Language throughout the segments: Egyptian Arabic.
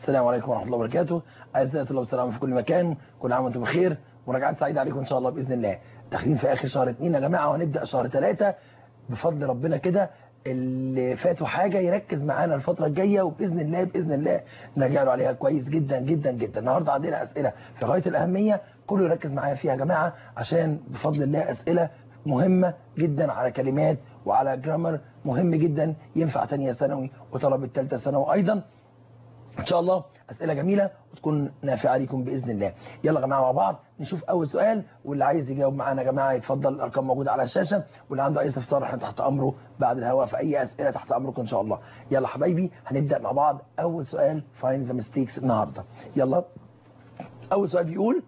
السلام عليكم ورحمة الله وبركاته أعزائي الطلاب والسلام في كل مكان كل عام وانتم بخير مراجعات سعيدة عليكم إن شاء الله بإذن الله داخلين في آخر شهر اتنين يا جماعة وهنبدأ شهر ثلاثة بفضل ربنا كده اللي فاتوا حاجة يركز معانا الفترة الجاية وبإذن الله بإذن الله نرجع له عليها كويس جدا جدا جدا النهاردة عندنا أسئلة في غاية الأهمية كله يركز معايا فيها يا جماعة عشان بفضل الله أسئلة مهمة جدا على كلمات وعلى جرامر مهم جدا ينفع تانية ثانوي وطلب الثالثة ثانوي أيضا ان شاء الله اسئله جميله وتكون نافعه ليكم باذن الله يلا يا جماعه مع بعض نشوف اول سؤال واللي عايز يجاوب معانا يا جماعه يتفضل الارقام موجوده على الشاشه واللي عنده اي استفسار احنا تحت امره بعد الهواء في اي اسئله تحت امركم ان شاء الله يلا حبايبي هنبدا مع بعض اول سؤال فايند ذا ميستيكس النهارده يلا اول سؤال بيقول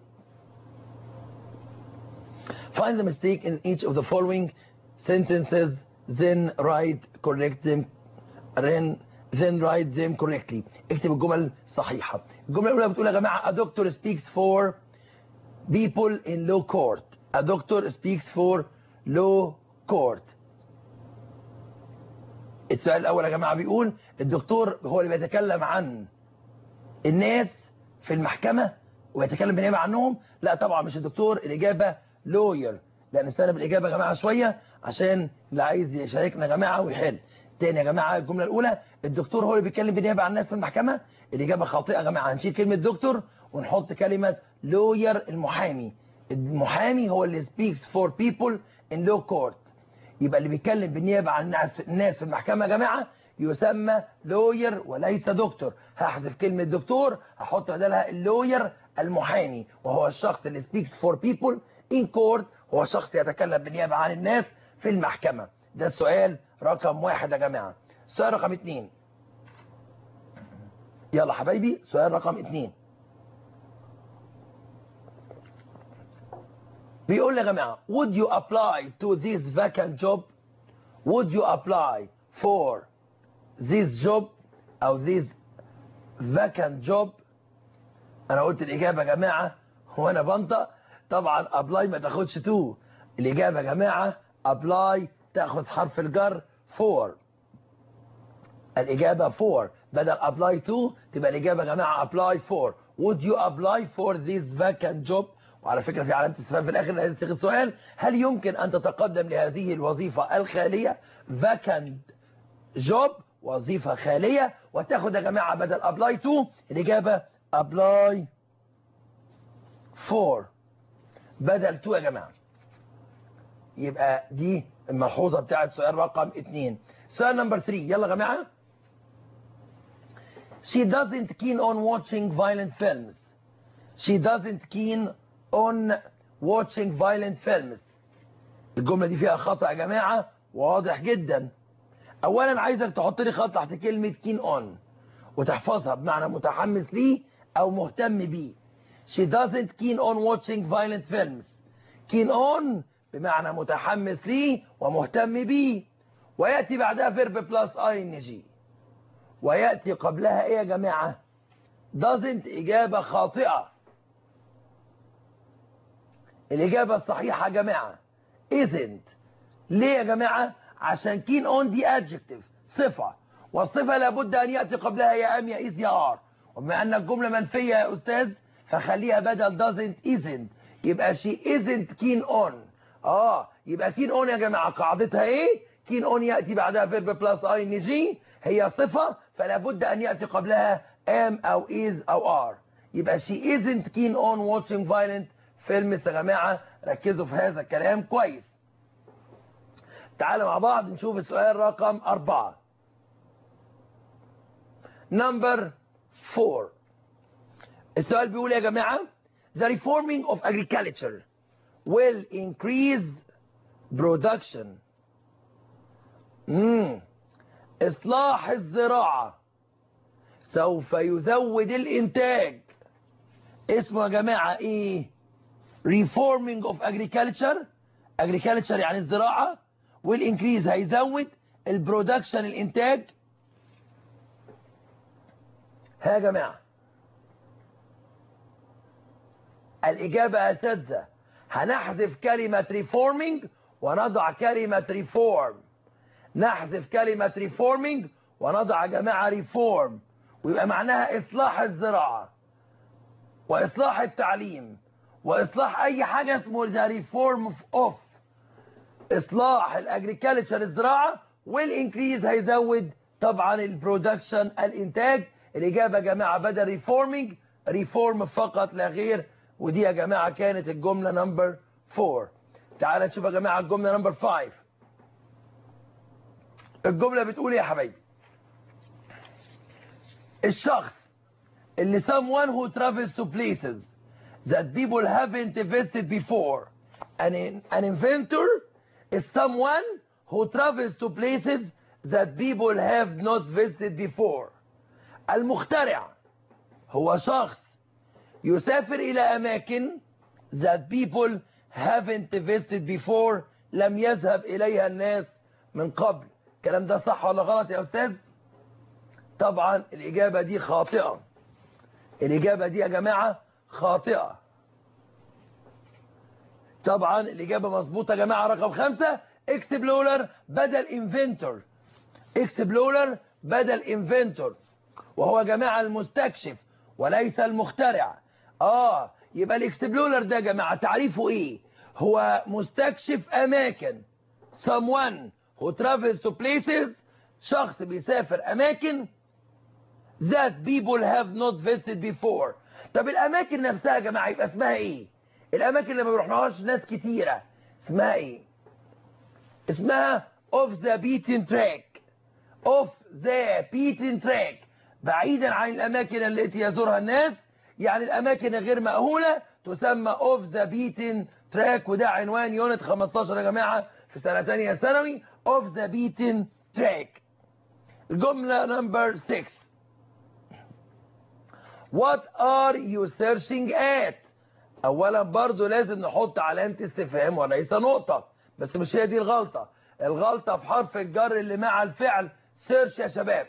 find the mistake in each of the following sentences then write correct them then then write them correctly اكتب الجمل صحيحة الجملة الأولى بتقول يا جماعة a doctor speaks for people in law court a doctor speaks for law court السؤال الأول يا جماعة بيقول الدكتور هو اللي بيتكلم عن الناس في المحكمة ويتكلم بالنيابة عنهم لا طبعا مش الدكتور الإجابة lawyer لأن استنى بالإجابة يا جماعة شوية عشان اللي عايز يشاركنا يا جماعة ويحل تاني يا جماعة الجملة الأولى الدكتور هو اللي بيتكلم بالنيابة عن الناس في المحكمة الإجابة خاطئة يا جماعة هنشيل كلمة دكتور ونحط كلمة lawyer المحامي المحامي هو اللي speaks for people in law court يبقى اللي بيتكلم بالنيابة عن الناس الناس في المحكمة يا جماعة يسمى lawyer وليس دكتور هحذف كلمة دكتور هحط بدلها اللوير المحامي وهو الشخص اللي speaks for people in court هو شخص يتكلم بالنيابة عن الناس في المحكمة ده السؤال رقم واحد يا جماعة سؤال رقم اتنين يلا حبايبي سؤال رقم اتنين بيقول يا جماعة would you apply to this vacant job would you apply for this job او this vacant job انا قلت الاجابة يا جماعة هو انا بنطق طبعا apply ما تاخدش تو الاجابة يا جماعة apply تاخذ حرف الجر for الإجابة for بدل apply to تبقى الإجابة يا جماعة apply for would you apply for this vacant job وعلى فكرة في علامة استفهام في الآخر لازم تاخد سؤال هل يمكن أن تتقدم لهذه الوظيفة الخالية vacant job وظيفة خالية وتاخد يا جماعة بدل apply to الإجابة apply for بدل to يا جماعة يبقى دي الملحوظة بتاعت سؤال رقم اتنين سؤال نمبر 3 يلا يا جماعة She doesn't keen on watching violent films She doesn't keen on watching violent films الجملة دي فيها خطأ يا جماعة واضح جدا اولا عايزك تحط لي خط تحت كلمة keen on وتحفظها بمعنى متحمس ليه او مهتم بيه She doesn't keen on watching violent films keen on بمعنى متحمس ليه ومهتم بيه ويأتي بعدها فيرب بلس اي ان جي ويأتي قبلها ايه يا جماعة doesn't اجابة خاطئة الاجابة الصحيحة يا جماعة isn't ليه يا جماعة عشان keen on دي adjective صفة والصفة لابد ان يأتي قبلها يا ام يا is يا ار وبما ان الجملة منفية يا استاذ فخليها بدل doesn't isn't يبقى she isn't keen on اه يبقى كين اون يا جماعه قاعدتها ايه كين اون ياتي بعدها فيرب بلس اي ان جي هي صفه فلا بد ان ياتي قبلها ام او از او ار يبقى she isn't keen on watching violent films يا جماعه ركزوا في هذا الكلام كويس تعالوا مع بعض نشوف السؤال رقم أربعة نمبر فور السؤال بيقول يا جماعة The reforming of agriculture will increase production مم. إصلاح الزراعة سوف يزود الإنتاج اسمه يا جماعة إيه reforming of agriculture agriculture يعني الزراعة والإنكريز هيزود البرودكشن الإنتاج ها يا جماعة الإجابة يا أساتذة هنحذف كلمة reforming ونضع كلمة reform نحذف كلمة reforming ونضع يا جماعة reform ويبقى معناها إصلاح الزراعة وإصلاح التعليم وإصلاح أي حاجة اسمه the reform of إصلاح الأجريكالتشر الزراعة والإنكريز هيزود طبعا البرودكشن الإنتاج الإجابة يا جماعة بدل ريفورمينج ريفورم فقط لا غير ودي يا جماعة كانت الجملة نمبر 4 تعال نشوف يا جماعة الجملة نمبر 5 الجملة بتقول ايه يا حبايبي الشخص اللي someone who travels to places that people haven't visited before an, an inventor is someone who travels to places that people have not visited before المخترع هو شخص يسافر إلى أماكن that people haven't visited before لم يذهب إليها الناس من قبل الكلام ده صح ولا غلط يا أستاذ طبعا الإجابة دي خاطئة الإجابة دي يا جماعة خاطئة طبعا الإجابة مظبوطة يا جماعة رقم خمسة اكسبلورر بدل انفنتور اكسبلورر بدل انفنتور وهو يا جماعة المستكشف وليس المخترع اه يبقى الاكسبلورر ده يا جماعة تعريفه ايه هو مستكشف اماكن someone who travels to places شخص بيسافر اماكن that people have not visited before طب الاماكن نفسها يا جماعة يبقى اسمها ايه الاماكن اللي ما بيروحناهاش ناس كتيرة اسمها ايه اسمها off the beaten track off the beaten track بعيدا عن الاماكن التي يزورها الناس يعني الاماكن الغير مأهولة تسمى off the beaten track وده عنوان يونت 15 يا جماعة في سنة تانية ثانوي off the beaten track الجملة نمبر 6 What are you searching at اولا برضو لازم نحط علامة استفهام وليس نقطة بس مش هي دي الغلطة الغلطة في حرف الجر اللي مع الفعل سيرش يا شباب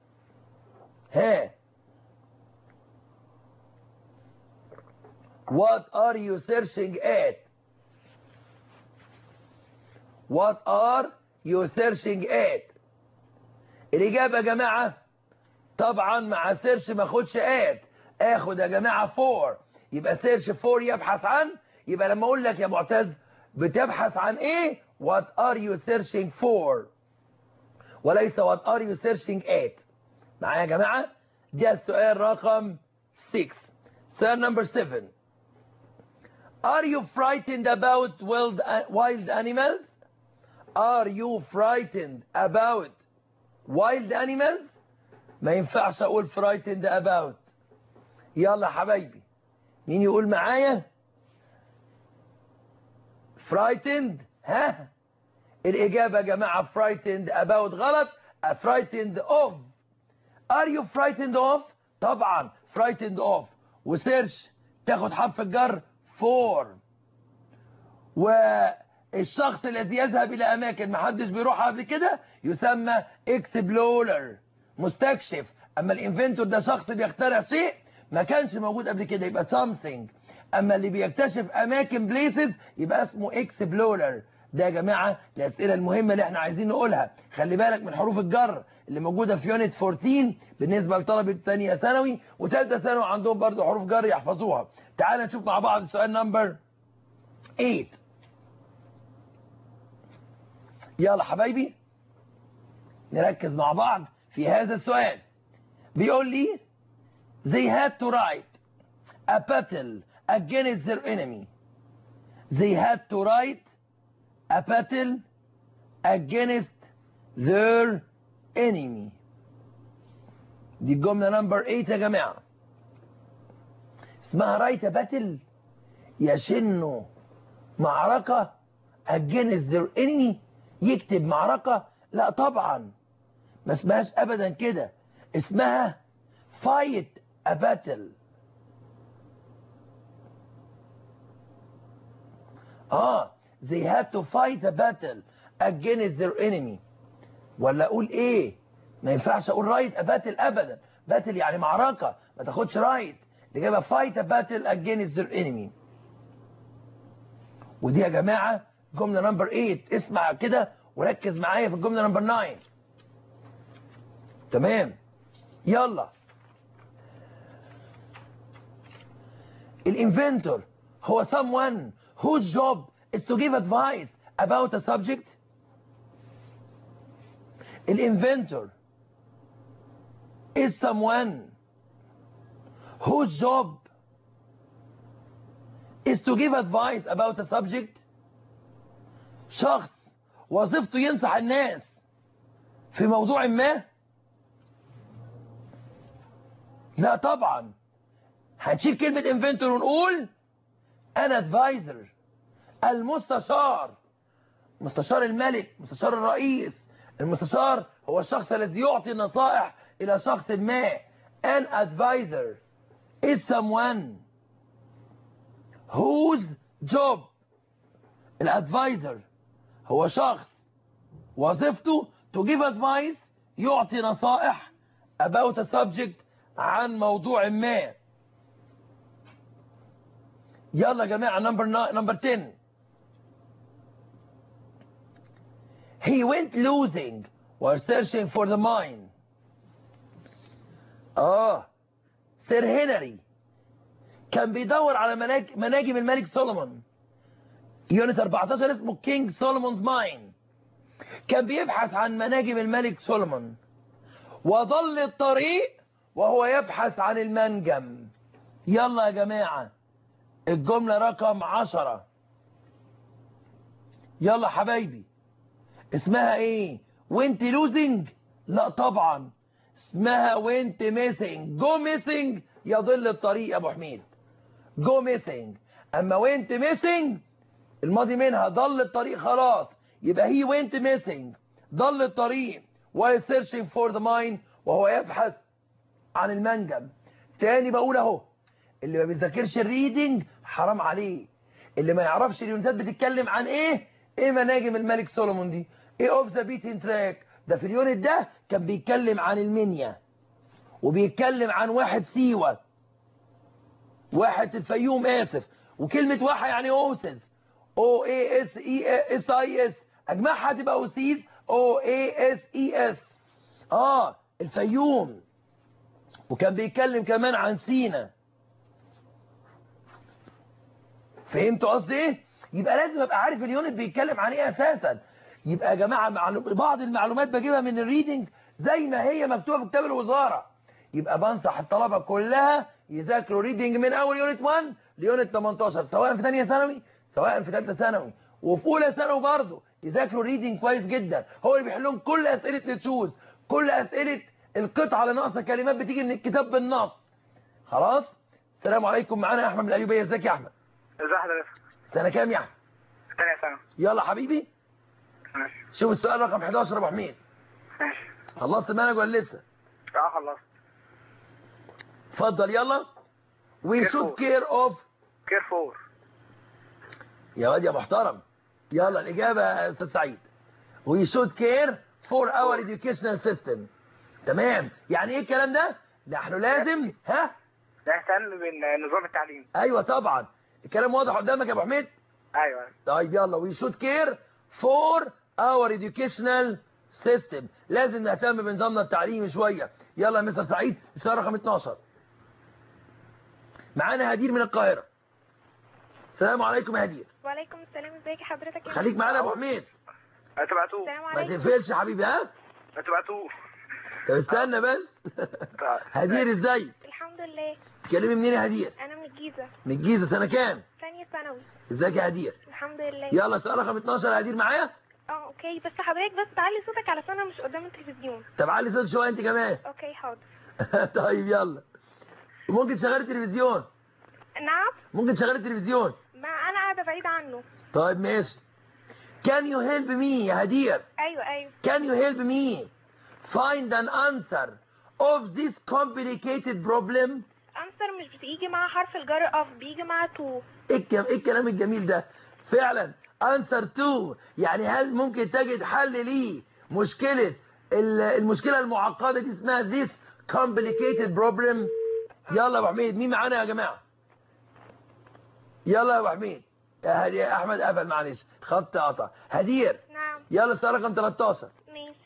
ها What are you searching at What are you searching at الإجابة يا جماعة طبعا مع سيرش ما اخدش at اخد يا جماعة فور يبقى سيرش فور يبحث عن يبقى لما اقول لك يا معتز بتبحث عن ايه what are you searching for وليس what are you searching at معايا يا جماعة ده السؤال رقم 6 سؤال نمبر 7 are you frightened about wild, wild animals are you frightened about wild animals ما ينفعش اقول frightened about يلا يا حبايبي مين يقول معايا frightened ها الإجابة يا جماعة frightened about غلط frightened of are you frightened of طبعا frightened of وسيرش تاخد حرف الجر for والشخص الذي يذهب إلى أماكن محدش بيروحها قبل كده يسمى explorer مستكشف أما الانفنتور ده شخص بيخترع شيء ما كانش موجود قبل كده يبقى something اما اللي بيكتشف اماكن بليسز يبقى اسمه اكسبلورر ده يا جماعه الاسئله المهمه اللي احنا عايزين نقولها خلي بالك من حروف الجر اللي موجوده في يونت 14 بالنسبه لطلبه ثانيه ثانوي وثالثه ثانوي عندهم برضو حروف جر يحفظوها تعال نشوف مع بعض السؤال نمبر 8 يلا حبايبي نركز مع بعض في هذا السؤال بيقول لي they had to write a battle against their enemy. They had to write a battle against their enemy. دي الجملة نمبر 8 يا جماعة. اسمها رايت باتل يشن معركة against their enemy يكتب معركة لا طبعا ما اسمهاش ابدا كده اسمها fight a battle اه they had to fight a battle against their enemy ولا اقول ايه ما ينفعش اقول رايت a battle ابدا battle يعني معركة ما تاخدش رايت الاجابه fight a battle against their enemy ودي يا جماعة جملة نمبر 8 اسمع كده وركز معايا في الجملة نمبر 9 تمام يلا الانفنتور هو someone whose job is to give advice about a subject الانفنتور is someone whose job is to give advice about a subject شخص وظيفته ينصح الناس في موضوع ما لا طبعا هنشيل كلمة inventor ونقول أنا advisor المستشار مستشار الملك مستشار الرئيس المستشار هو الشخص الذي يعطي نصائح إلى شخص ما an advisor is someone whose job الادفايزر هو شخص وظيفته to give advice يعطي نصائح about a subject عن موضوع ما يلا يا جماعة number number 10 he went losing while searching for the mine اه سير هنري كان بيدور على مناج... مناجم الملك سولومون يونت 14 اسمه كينج سولومونز ماين كان بيبحث عن مناجم الملك سولومون وظل الطريق وهو يبحث عن المنجم يلا يا جماعة الجملة رقم عشرة يلا حبايبي اسمها ايه وانت لوزنج لا طبعا اسمها وانت ميسنج جو ميسنج يضل الطريق يا ابو حميد جو ميسنج اما وانت ميسنج الماضي منها ضل الطريق خلاص يبقى هي وانت ميسنج ضل الطريق while searching for the mine وهو يبحث عن المنجم تاني بقول اهو اللي ما بيذاكرش الريدنج حرام عليه اللي ما يعرفش اليونتات بتتكلم عن ايه ايه مناجم الملك سولومون دي ايه اوف ذا بيتين تراك ده في اليونت ده كان بيتكلم عن المنيا وبيتكلم عن واحد سيوة واحد الفيوم اسف وكلمة واحة يعني اوسس او اي اس اي اس اي اس اجمعها تبقى اوسيس او اي اس اي اس اه الفيوم وكان بيتكلم كمان عن سينا فهمتوا قصدي ايه يبقى لازم ابقى عارف اليونت بيتكلم عن ايه اساسا يبقى يا جماعه معلوم... بعض المعلومات بجيبها من الريدنج زي ما هي مكتوبه في كتاب الوزاره يبقى بنصح الطلبه كلها يذاكروا ريدنج من اول يونت 1 ليونت 18 سواء في ثانيه ثانوي سواء في ثالثه ثانوي وفي اولى ثانوي برضه يذاكروا ريدنج كويس جدا هو اللي بيحل لهم كل اسئله التشوز كل اسئله القطعه اللي ناقصه كلمات بتيجي من الكتاب بالنص خلاص السلام عليكم معانا احمد من القليوبيه ازيك يا احمد ازي حضرتك سنه كام يا احمد تانية سنة يلا حبيبي ماشي شوف السؤال رقم 11 يا ابو حميد ماشي خلصت المنهج ولا لسه اه خلصت اتفضل يلا we Care should for. care of كير فور يا واد يا محترم يلا الإجابة يا أستاذ سعيد we should care for our educational system تمام يعني إيه الكلام ده نحن لازم ها نهتم بنظام التعليم أيوة طبعا الكلام واضح قدامك يا أبو حميد ايوه طيب يلا we should care for our educational system لازم نهتم بنظامنا التعليمي شوية يلا يا مستر سعيد السؤال رقم 12 معانا هدير من القاهرة السلام عليكم يا هدير وعليكم السلام ازيك حضرتك يا خليك معانا يا ابو حميد هتبعتوه السلام ما عليكم تقفلش يا حبيبي ها هتبعتوه طب استنى بس هدير ازاي الحمد لله تكلمي منين يا هدير انا من الجيزه من الجيزه سنه كام ثانيه ثانوي ازيك يا هدير الحمد لله يلا سؤال رقم 12 يا هدير معايا اه اوكي بس حضرتك بس تعلي صوتك علشان انا مش قدام التلفزيون طب علي صوت شويه انت كمان اوكي حاضر طيب يلا ممكن تشغلي التلفزيون نعم ممكن تشغلي التلفزيون ما انا قاعده بعيد عنه طيب ماشي Can you help me يا هدير ايوه ايوه Can you help me find an answer of this complicated problem انسر مش بتيجي مع حرف الجر اوف بيجي مع تو ايه الكلام ايه الكلام الجميل ده فعلا answer to يعني هل ممكن تجد حل ليه مشكلة ال- المشكلة المعقدة دي اسمها this complicated problem يلا يا ابو حميد مين معانا يا جماعة يلا يا ابو حميد يا هدي يا احمد قفل معلش خط قطع هدير نعم يلا السؤال رقم 13 ماشي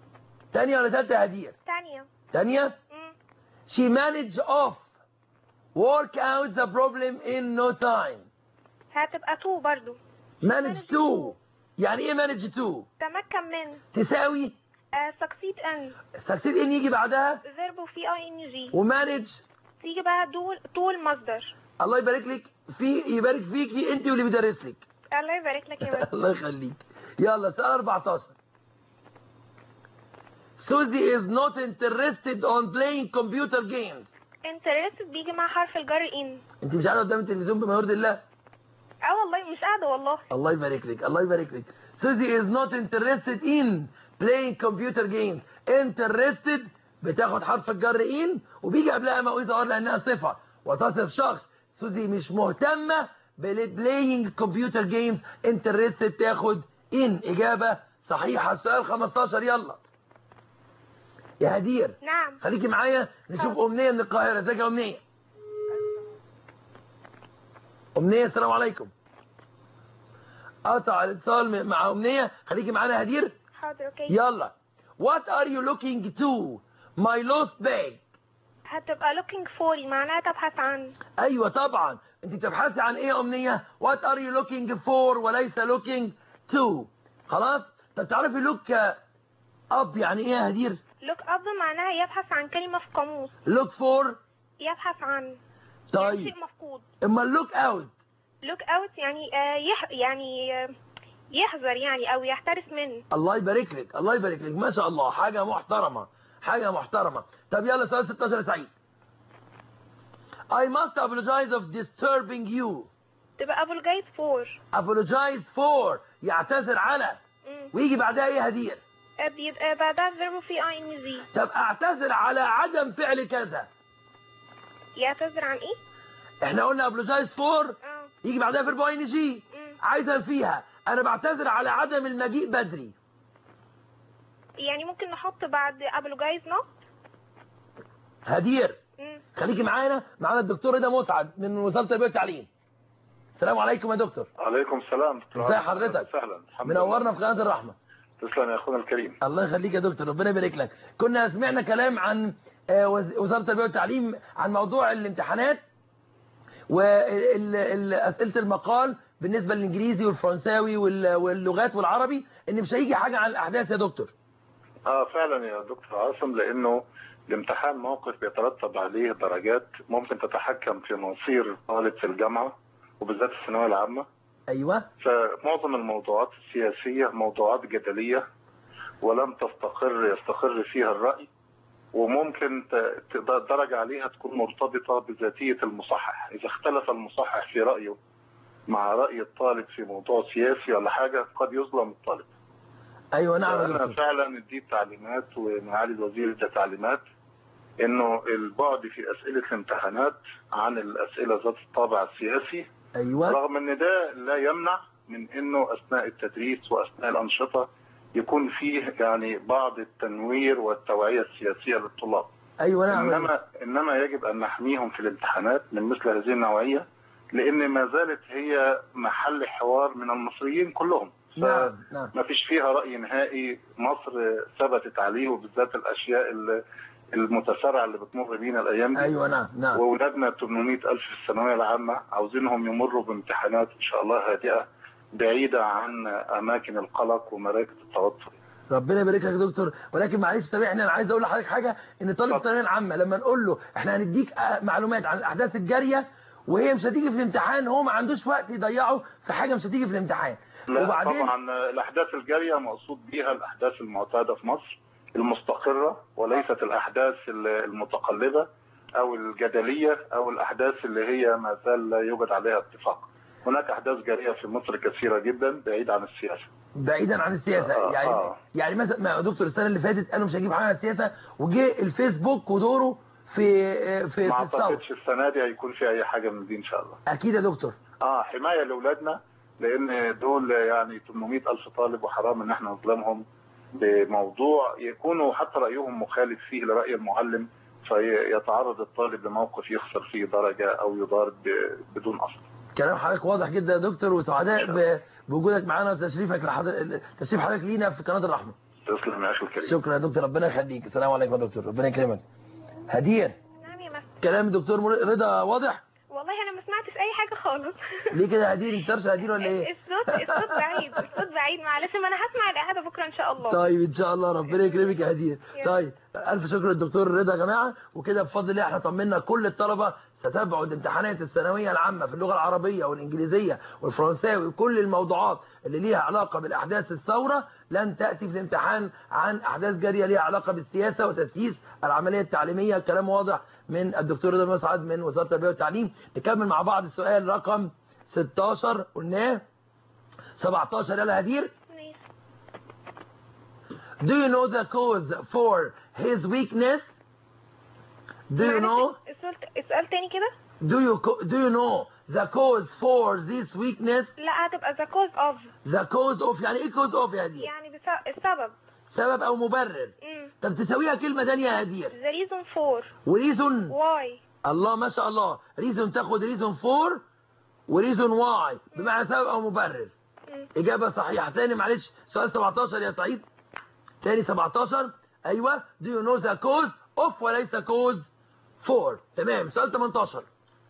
تانية ولا تالتة يا هدير ثانيه تانية امم she managed off work out the problem in no time هتبقى تو برضو manage to يعني ايه manage to تمكن من تساوي سكسيد ان succeed in يجي بعدها فيرب وفي اي ان جي ومانج تيجي بقى دول طول مصدر الله يبارك لك في يبارك فيكي انت واللي بيدرس لك الله يبارك لك يا بس الله يخليك يلا سؤال 14 Susie is not interested on playing computer games انترست بيجي مع حرف الجر ان انت مش قاعده قدام التلفزيون بما يرضي الله اه والله مش قاعده والله الله يبارك لك الله يبارك لك Susie is not interested in playing computer games interested بتاخد حرف الجر in وبيجي قبلها مؤوي ظهر لانها صفه وتصف شخص سوزي مش مهتمه بلاينج كمبيوتر جيمز interested تاخد in اجابه صحيحه السؤال 15 يلا يا هدير نعم خليكي معايا نشوف امنيه من القاهره ازيك يا امنيه امنيه السلام عليكم قطع الاتصال مع امنيه خليكي معانا يا هدير حاضر اوكي يلا what are you looking to my lost bag هتبقى looking for معناها تبحث عن ايوه طبعا انت بتبحثي عن ايه يا امنيه what are you looking for وليس looking to خلاص طب تعرفي look up يعني ايه يا هدير look up معناها يبحث عن كلمة في قاموس look for يبحث عن يعني طيب شيء مفقود اما look out look out يعني آه يح يعني آه يحذر يعني او يحترس من الله يبارك لك الله يبارك لك ما شاء الله حاجه محترمه حاجه محترمه طب يلا سؤال 16 يا سعيد I must apologize of disturbing you تبقى apologize for apologize for يعتذر على مم. ويجي بعدها ايه يا هدير آه بيبقى بعدها verb في اي ان جي طب اعتذر على عدم فعل كذا يعتذر عن ايه؟ احنا قلنا apologize for اه يجي بعدها فيرب ان جي مم. عايزه فيها انا بعتذر على عدم المجيء بدري يعني ممكن نحط بعد apologize not هدير مم. خليكي معانا معانا الدكتور رضا مسعد من وزاره التربيه والتعليم السلام عليكم يا دكتور عليكم السلام دكتور ازي عاصم. حضرتك؟ سهلا الحمد منورنا في قناه الرحمه لله تسلم يا اخونا الكريم الله يخليك يا دكتور ربنا يبارك لك كنا سمعنا كلام عن آه، وز- وزاره التربيه والتعليم عن موضوع الامتحانات واسئله المقال بالنسبه للانجليزي والفرنساوي وال- واللغات والعربي ان مش هيجي حاجه عن الاحداث يا دكتور اه فعلا يا دكتور عاصم لانه الامتحان موقف بيترتب عليه درجات ممكن تتحكم في مصير طالب في الجامعه وبالذات في الثانويه العامه ايوه فمعظم الموضوعات السياسيه موضوعات جدليه ولم تستقر يستقر فيها الراي وممكن ت- ت- الدرجه عليها تكون مرتبطه بذاتيه المصحح اذا اختلف المصحح في رايه مع راي الطالب في موضوع سياسي ولا حاجه قد يظلم الطالب ايوه نعم يا انا دكتور فعلا اديت تعليمات ومعالي الوزير ادى تعليمات انه البعد في اسئله الامتحانات عن الاسئله ذات الطابع السياسي ايوه رغم ان ده لا يمنع من انه اثناء التدريس واثناء الانشطه يكون فيه يعني بعض التنوير والتوعيه السياسيه للطلاب ايوه نعم يا دكتور. انما انما يجب ان نحميهم في الامتحانات من مثل هذه النوعيه لان ما زالت هي محل حوار من المصريين كلهم نعم نعم ما فيش فيها رأي نهائي مصر ثبتت عليه وبالذات الأشياء ال- المتسارعة اللي بتمر بينا الأيام دي ايوه نعم نعم وأولادنا 800 ألف في الثانوية العامة عاوزينهم يمروا بامتحانات إن شاء الله هادئة بعيدة عن أماكن القلق ومراكز التوتر ربنا يبارك لك يا دكتور ولكن معلش تابعني انا عايز اقول لحضرتك حاجه ان طالب اتفضل. الثانويه العامه لما نقول له احنا هنديك آه، معلومات عن الاحداث الجاريه وهي مش هتيجي في الامتحان هو ما عندوش وقت يضيعه في حاجه مش هتيجي في الامتحان لا وبعدين طبعا الأحداث الجارية مقصود بيها الأحداث المعتادة في مصر المستقرة وليست الأحداث المتقلبة أو الجدلية أو الأحداث اللي هي ما زال لا يوجد عليها اتفاق هناك أحداث جارية في مصر كثيرة جدا بعيد عن السياسة بعيدا عن السياسه آه، يعني آه. يعني مثلا ما يا دكتور السنه اللي فاتت قالوا مش هجيب حاجه عن السياسه وجه الفيسبوك ودوره في آه، في ما في الثوره أعتقدش السنة دي هيكون في أي حاجة من دي إن شاء الله اكيد يا دكتور اه حماية لأولادنا لأن دول يعني 800 ألف طالب وحرام إن احنا نظلمهم بموضوع يكونوا حتى رأيهم مخالف فيه لرأي المعلم فيتعرض الطالب لموقف يخسر فيه درجة أو يضارب ب- بدون أصل كلام حضرتك واضح جدا يا دكتور وسعداء ب- بوجودك معانا وتشريفك لحضر... تشريف حضرتك لينا في قناه الرحمه تسلم يا أخي الكريم شكرا يا دكتور ربنا يخليك السلام عليكم يا دكتور ربنا يكرمك هدير نعم يا مستر كلام الدكتور مر- رضا واضح والله انا ما سمعتش اي حاجه خالص ليه كده يا هدير انت طرش يا هدير ولا ايه الصوت الصوت بعيد الصوت بعيد معلش ما انا هسمع الاعاده بكره ان شاء الله طيب ان شاء الله ربنا يكرمك يا هدير يا. طيب الف شكر للدكتور رضا يا جماعه وكده بفضل الله احنا طمنا كل الطلبه ستبعد امتحانات الثانويه العامه في اللغه العربيه والانجليزيه والفرنساوي وكل الموضوعات اللي ليها علاقه بالاحداث الثوره لن تاتي في الامتحان عن احداث جاريه ليها علاقه بالسياسه وتسييس العمليه التعليميه كلام واضح من الدكتور رضا مسعد من وزاره التربيه والتعليم نكمل مع بعض السؤال رقم 16 قلناه 17 يلا هدير ماشي. Do you know the cause for his weakness? Do you معلش، know? السؤال السؤال تاني كده Do you co- do you know the cause for this weakness? لا هتبقى the cause of The cause of يعني ايه cause of يا هدير؟ يعني بس- السبب سبب او مبرر. امم طب تساويها كلمة تانية يا هدير. the reason for وريزون why الله ما شاء الله ريزون تاخد ريزون فور وريزون واي بمعنى سبب او مبرر. مم. إجابة صحيحة تاني معلش سؤال 17 يا سعيد تاني 17 أيوة do you know the cause of وليس cause for تمام سؤال 18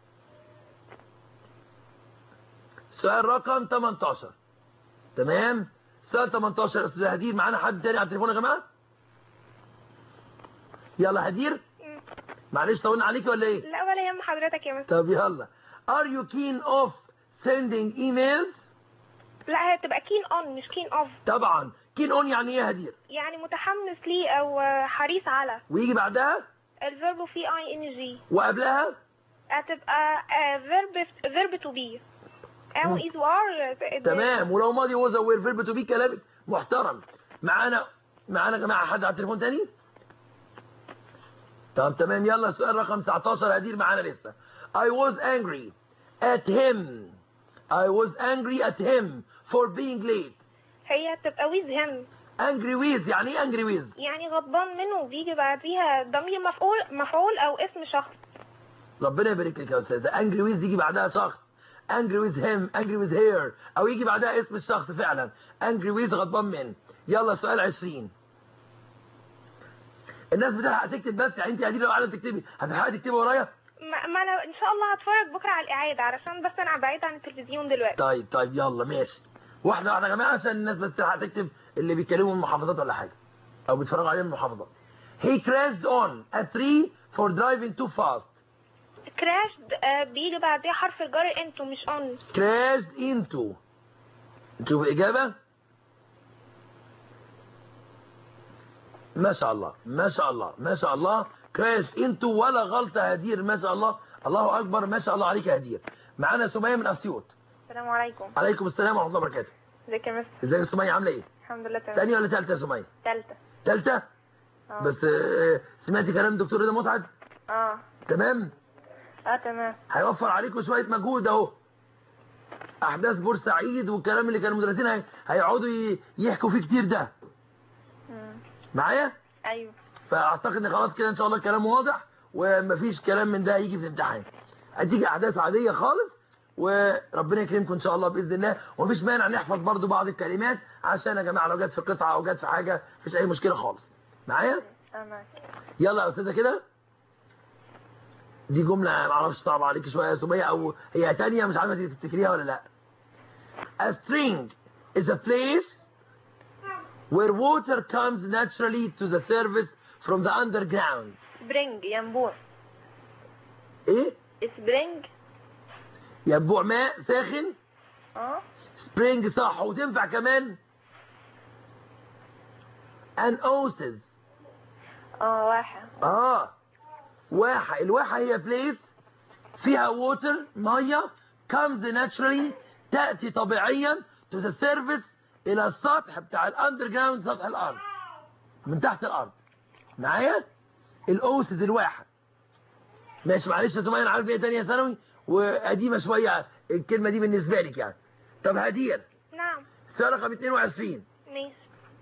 سؤال رقم 18 تمام سؤال 18 يا أستاذ هدير معانا حد تاني على التليفون يا جماعة يلا هدير مم. معلش طولنا عليكي ولا ايه لا ولا يهم حضرتك يا مستر طب يلا are you keen of sending emails لا هي تبقى keen on مش keen off طبعا كين اون يعني ايه يا هدير يعني متحمس ليه او آه، حريص على ويجي بعدها الفيرب فيه اي ان جي وقبلها هتبقى فيرب فيرب تو بي او از وار تمام ولو ماضي وذ وير فيرب تو بي كلام محترم معانا معانا يا جماعه حد على التليفون تاني طب تمام يلا السؤال رقم 19 هدير معانا لسه I was angry at him I was angry at him for being late هي تبقى with him angry with يعني ايه angry with يعني غضبان منه وبيجي بعديها ضمير مفعول مفعول او اسم شخص ربنا يبارك لك يا استاذه angry with يجي بعدها شخص angry with him angry with her او يجي بعدها اسم الشخص فعلا angry with غضبان من يلا سؤال 20 الناس بتلحق تكتب بس يعني انت يا لو قاعده تكتبي هتلحقي تكتبي ورايا ما, ما انا ان شاء الله هتفرج بكره على الاعاده علشان بس انا بعيد عن التلفزيون دلوقتي طيب طيب يلا ماشي واحده واحده يا جماعه عشان الناس بس تلحق تكتب اللي بيتكلموا من المحافظات ولا حاجه او بيتفرجوا علينا من المحافظات he crashed on a tree for driving too fast كراش بيجي بعديها حرف الجر انتو مش اون crashed into شوف الإجابة ما شاء الله ما شاء الله ما شاء الله crash into ولا غلطة هدير ما شاء الله الله أكبر ما شاء الله عليك يا هدير معانا سمية من أسيوط السلام عليكم عليكم السلام ورحمة الله وبركاته ازيك يا مستر ازيك يا سمية عاملة ايه الحمد لله تمام تانية ولا تالتة يا سمية تالتة تالتة اه بس آه، سمعتي كلام دكتور رضا مسعد اه تمام اه تمام هيوفر عليكم شوية مجهود اهو احداث بورسعيد والكلام اللي كانوا المدرسين هي- هيقعدوا ي- يحكوا فيه كتير ده مم. معايا ايوه فاعتقد ان خلاص كده ان شاء الله الكلام واضح ومفيش كلام من ده هيجي في الامتحان هتيجي احداث عاديه خالص وربنا يكرمكم ان شاء الله باذن الله ومفيش مانع نحفظ برضو بعض الكلمات عشان يا جماعه لو جت في قطعه او جت في حاجه مفيش اي مشكله خالص معايا اه معاك يلا يا استاذه كده دي جمله ما اعرفش صعبه عليك شويه يا سميه او هي تانية مش عارفه انت تفتكريها ولا لا A string is a place where water comes naturally to the surface from the underground سبرينج ينبوع ايه سبرينج ينبوع ماء ساخن اه سبرينج صح وتنفع كمان an oasis اه واحد اه واحة الواحة هي بليس فيها ووتر مية comes naturally تأتي طبيعيا to the surface إلى السطح بتاع الاندر جراوند سطح الأرض من تحت الأرض معايا الأوسز الواحة ماشي معلش يا سمية أنا عارف إيه تانية ثانوي وقديمة شوية الكلمة دي بالنسبة لك يعني طب هدير نعم سؤال رقم 22 ماشي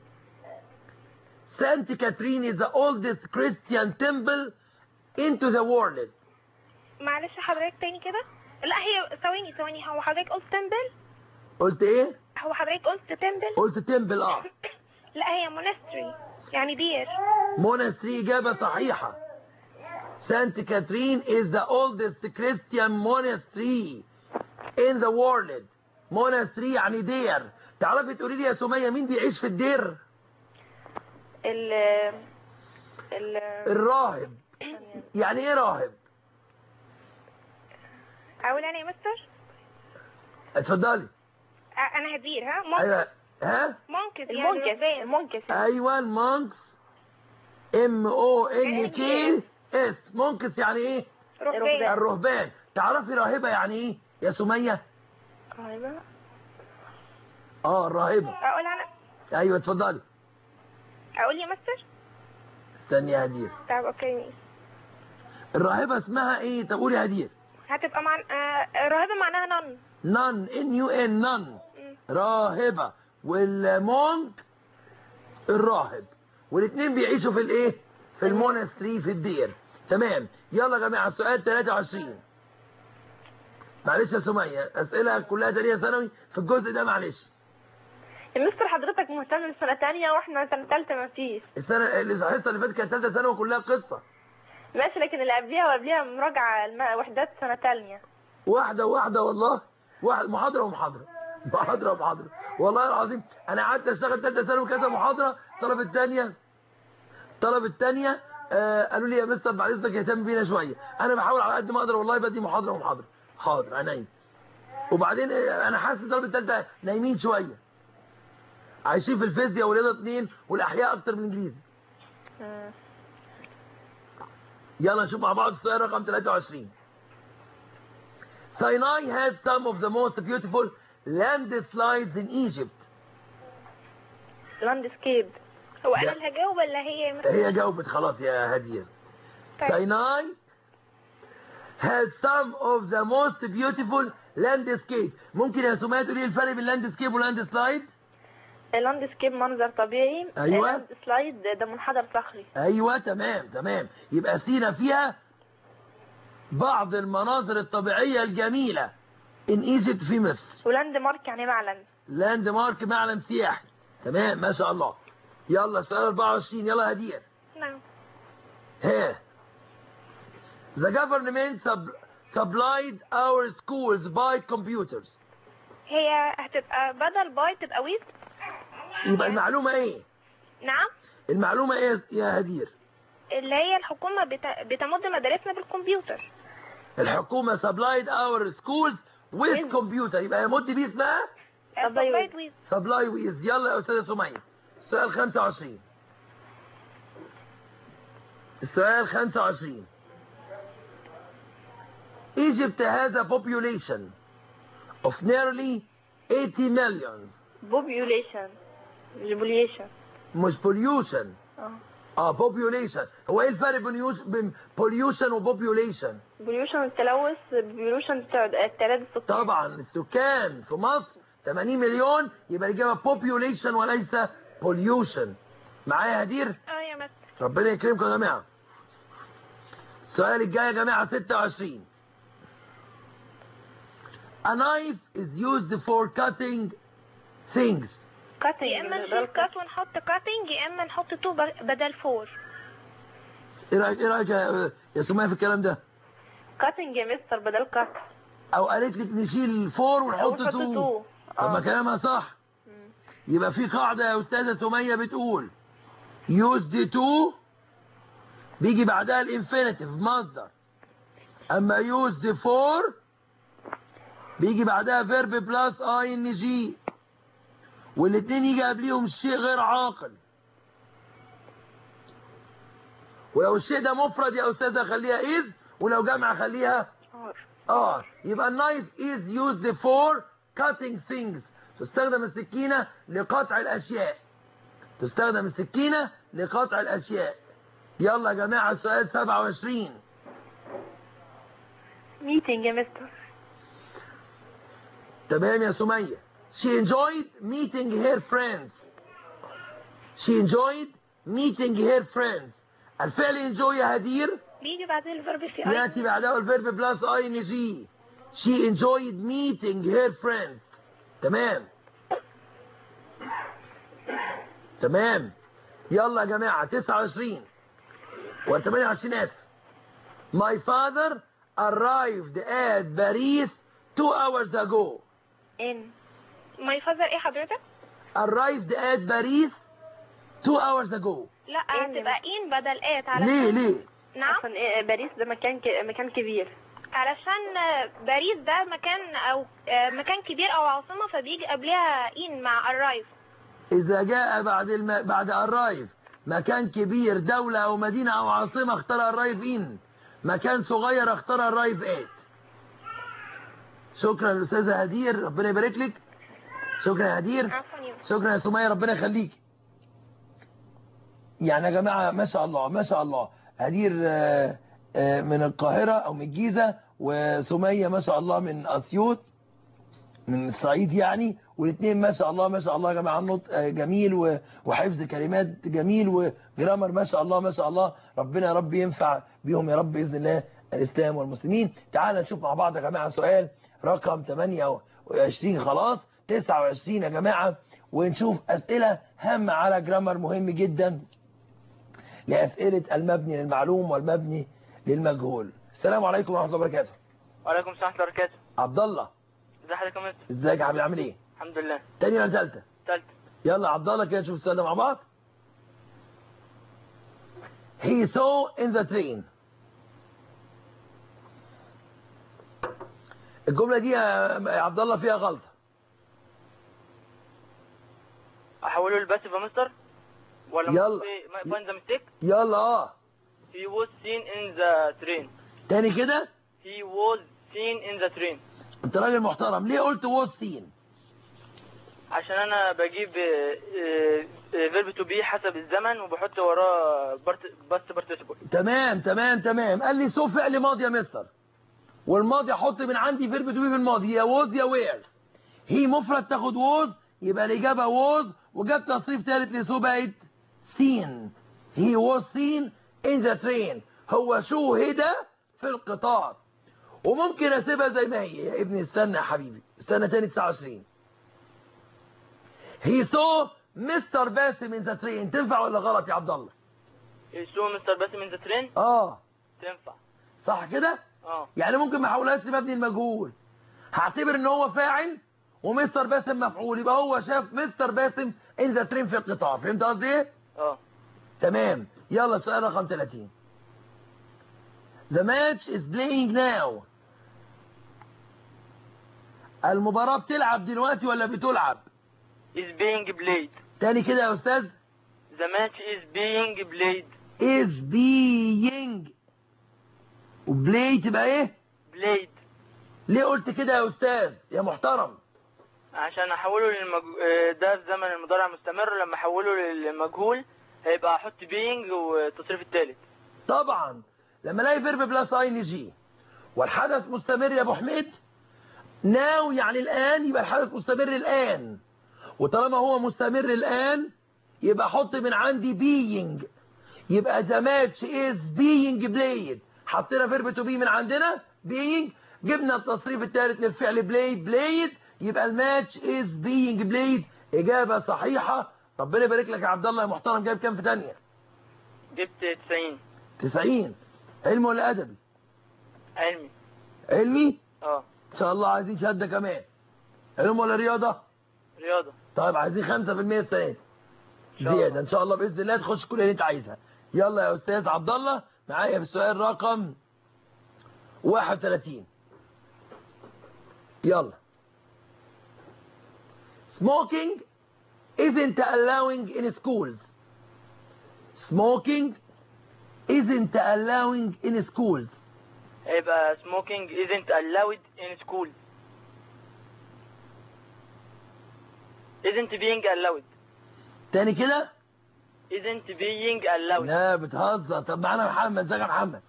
Saint Catherine is the oldest Christian temple into the world معلش حضرتك تاني كده لا هي ثواني ثواني هو حضرتك قلت تمبل قلت ايه هو حضرتك قلت تمبل قلت تمبل اه لا هي مونستري يعني دير مونستري اجابه صحيحه Saint Catherine is the oldest Christian monastery in the world monastery يعني دير تعرفي تقولي لي يا سمية مين بيعيش في الدير ال ال الراهب يعني ايه راهب اقول انا يا مستر اتفضلي أ- انا هدير ها مونك ايوه ها مونكس المونكس المونكس ايوه المونكس ام او ان كي اس مونكس يعني ايه رهبان الرهبان تعرفي راهبة يعني ايه يا سمية راهبة اه الراهبة اقول انا ايوه اتفضلي اقول يا مستر استني يا هدير طب اوكي الراهبة اسمها ايه طب قولي يا هدير هتبقى مع آه، راهبة معناها نن نن ان يو ان نن مم. راهبة والمونك الراهب والاثنين بيعيشوا في الايه في المونستري في الدير تمام يلا يا جماعه السؤال 23 معلش يا سمية اسئله كلها تانية ثانوي في الجزء ده معلش المستر حضرتك مهتم لسنة تانية واحنا سنة تالتة ما فيش السنه الحصه اللي فاتت كانت ثالثه ثانوي كلها قصه ماشي لكن اللي قبليها وقبليها مراجعة الم- وحدات سنة تانية واحده واحده والله واحد محاضره ومحاضره محاضره ومحاضره والله العظيم انا قعدت اشتغل ثالثه ثانوي كذا محاضره الطلبه الثانيه الطلبه الثانيه آه قالوا لي يا مستر بعد اذنك اهتم بينا شويه انا بحاول على قد ما اقدر والله بدي محاضره ومحاضره حاضر عينيا وبعدين آه، انا حاسس الطلبه الثالثه نايمين شويه عايشين في الفيزياء والرياضه اثنين والاحياء اكتر من الانجليزي مم. يلا نشوف مع بعض السؤال رقم 23 Sinai had some of the most beautiful landslides in Egypt لاندسكيب هو لا. انا اللي هجاوب ولا هي يا مستر هي جاوبت خلاص يا هدير طيب. Sinai had some of the most beautiful landscape ممكن يا سمية تقولي الفرق بين لاندسكيب ولاندسلايد اللاندسكيب منظر طبيعي أيوة. اللاندسلايد ده منحدر صخري ايوه تمام تمام يبقى سينا فيها بعض المناظر الطبيعية الجميلة in Egypt في مصر ولاند مارك يعني معلم لاند مارك معلم سياحي تمام ما شاء الله يلا سؤال 24 يلا هدير نعم ها The government sub- supplied our schools by computers هي هتبقى بدل باي تبقى ويز يبقى المعلومة ايه نعم المعلومة ايه يا هدير اللي هي الحكومة بت- بتمد مدارسنا بالكمبيوتر الحكومة supplied our schools with computer يبقى يمد بيه اسمها طبيعي. سبلايد ويز supply with يلا يا استاذة سمية السؤال 25 السؤال 25 Egypt has a population of nearly 80 millions بوبيوليشن جبوليشن مش pollution اه اه population هو ايه الفرق بين يوش- بين pollution و population بوليوشن التلوث بوليوشن التعداد السكاني طبعا السكان في مصر 80 مليون يبقى الإجابة population وليس pollution معايا يا هدير اه يا مستر ربنا يكرمكم يا جماعة السؤال الجاي يا جماعة 26 A knife is used for cutting things يا اما نشيل كات ونحط كاتنج يا اما نحط تو ب- بدل فور ايه رايك ايه رايك يا يا سمية في الكلام ده كاتنج يا مستر بدل كات او قالت لك نشيل فور أو ونحط نحط تو تو. طب ما آه. كلامها صح يبقى في قاعدة يا أستاذة سمية بتقول used to بيجي بعدها الانفينيتيف مصدر أما used for بيجي بعدها verb plus ing والاتنين يجي قبليهم شيء غير عاقل ولو الشيء ده مفرد يا أستاذة خليها is ولو جمع خليها اه يبقى النايف is used for cutting things تستخدم السكينة لقطع الأشياء تستخدم السكينة لقطع الأشياء يلا يا جماعة السؤال 27 ميتنج يا مستر تمام يا سمية she enjoyed meeting her friends she enjoyed meeting her friends الفعل enjoy يا هدير بيجي بعدين الفيرب في اي يأتي بعدها الفيرب بلس اي ان جي she enjoyed meeting her friends تمام تمام يلا يا جماعة 29 و 28 اسف My father arrived at Paris two hours ago. ان ماي فازر ايه حضرتك Arrived at Paris two hours ago. لا إن. هتبقى ان بدل ات علشان ليه ليه؟ نعم عشان إيه باريس ده مكان ك... مكان كبير علشان آه، باريس ده مكان او آه، مكان كبير او عاصمة فبيجي قبلها ان مع الرايف إذا جاء بعد الم... بعد arrive مكان كبير دولة أو مدينة أو عاصمة اختار arrive in مكان صغير اختار arrive at شكرا للأستاذة هدير ربنا يبارك لك شكرا يا هدير عفوا يا شكرا يا سمية ربنا يخليك يعني يا جماعة ما شاء الله ما شاء الله هدير آه، آه، من القاهرة أو من الجيزة وسمية ما شاء الله من أسيوط من الصعيد يعني والاثنين ما شاء الله ما شاء الله يا جماعة النطق آه، جميل و- وحفظ كلمات جميل وجرامر ما شاء الله ما شاء الله ربنا يا رب ينفع بيهم يا رب بإذن الله الإسلام والمسلمين تعال نشوف مع بعض يا جماعة سؤال رقم 28 خلاص 29 يا جماعة ونشوف أسئلة هامة على جرامر مهم جدا لأسئلة المبني للمعلوم والمبني للمجهول السلام عليكم ورحمة الله وبركاته وعليكم السلام ورحمة الله وبركاته عبد الله ازي حضرتك يا مستر ازيك يا حبيبي عامل ايه الحمد لله تاني ولا تالتة تالتة يلا عبد الله كده نشوف السؤال ده مع بعض He saw in the train الجملة دي يا يا عبد الله فيها غلطة احوله للباسف يا مستر ولا يلا. فاين ذا ميستيك يلا اه he was seen in the train تاني كده he was seen in the train انت راجل محترم ليه قلت was seen عشان انا بجيب فيرب تو بي حسب الزمن وبحط وراه باست بارتيسيبل تمام تمام تمام قال لي سو فعل ماضي يا مستر والماضي احط من عندي فيرب تو بي في الماضي يا ووز يا وير هي مفرد تاخد ووز يبقى الاجابه ووز وجاب تصريف ثالث لسو بقت سين هي was seen in the train هو شوهد في القطار وممكن اسيبها زي ما هي يا ابني استنى يا حبيبي استنى تاني 29 he saw مستر باسم in the train تنفع ولا غلط يا عبد الله سو مستر باسم ان ذا ترين اه تنفع صح كده اه يعني ممكن ما احولهاش لمبني المجهول هعتبر ان هو فاعل ومستر باسم مفعول يبقى هو شاف مستر باسم ان ذا ترين في القطار فهمت قصدي ايه اه تمام يلا السؤال رقم 30 The match is playing now المباراة بتلعب دلوقتي ولا بتلعب is being played تاني كده يا استاذ the match is being played is being وبلاي تبقى ايه played ليه قلت كده يا استاذ يا محترم عشان احوله للمج... آه، ده في زمن المضارع مستمر لما احوله للمجهول هيبقى احط being والتصريف الثالث طبعا لما الاقي فيرب بلس اي ان جي والحدث مستمر يا ابو حميد ناو يعني الان يبقى الحدث مستمر الان وطالما هو مستمر الان يبقى احط من عندي being يبقى the match is being played حطينا فيرب تو بي من عندنا being جبنا التصريف الثالث للفعل played played يبقى الماتش is being played اجابه صحيحه ربنا يبارك لك يا عبد الله يا محترم جايب كام في ثانيه جبت 90 90 علم ولا ادبي علمي علمي اه ان شاء الله عايزين شهاده كمان علم ولا رياضه رياضة طيب عايزين 5% السنه دي شاء الله. زياده ان شاء الله باذن الله تخش كل اللي انت عايزها يلا يا استاذ عبد الله معايا في السؤال رقم 31 يلا smoking isn't allowing in schools smoking isn't allowing in schools هيبقى smoking isn't allowed in school isn't being allowed تاني كده isn't being allowed لا بتهزر طب معانا محمد ازيك يا محمد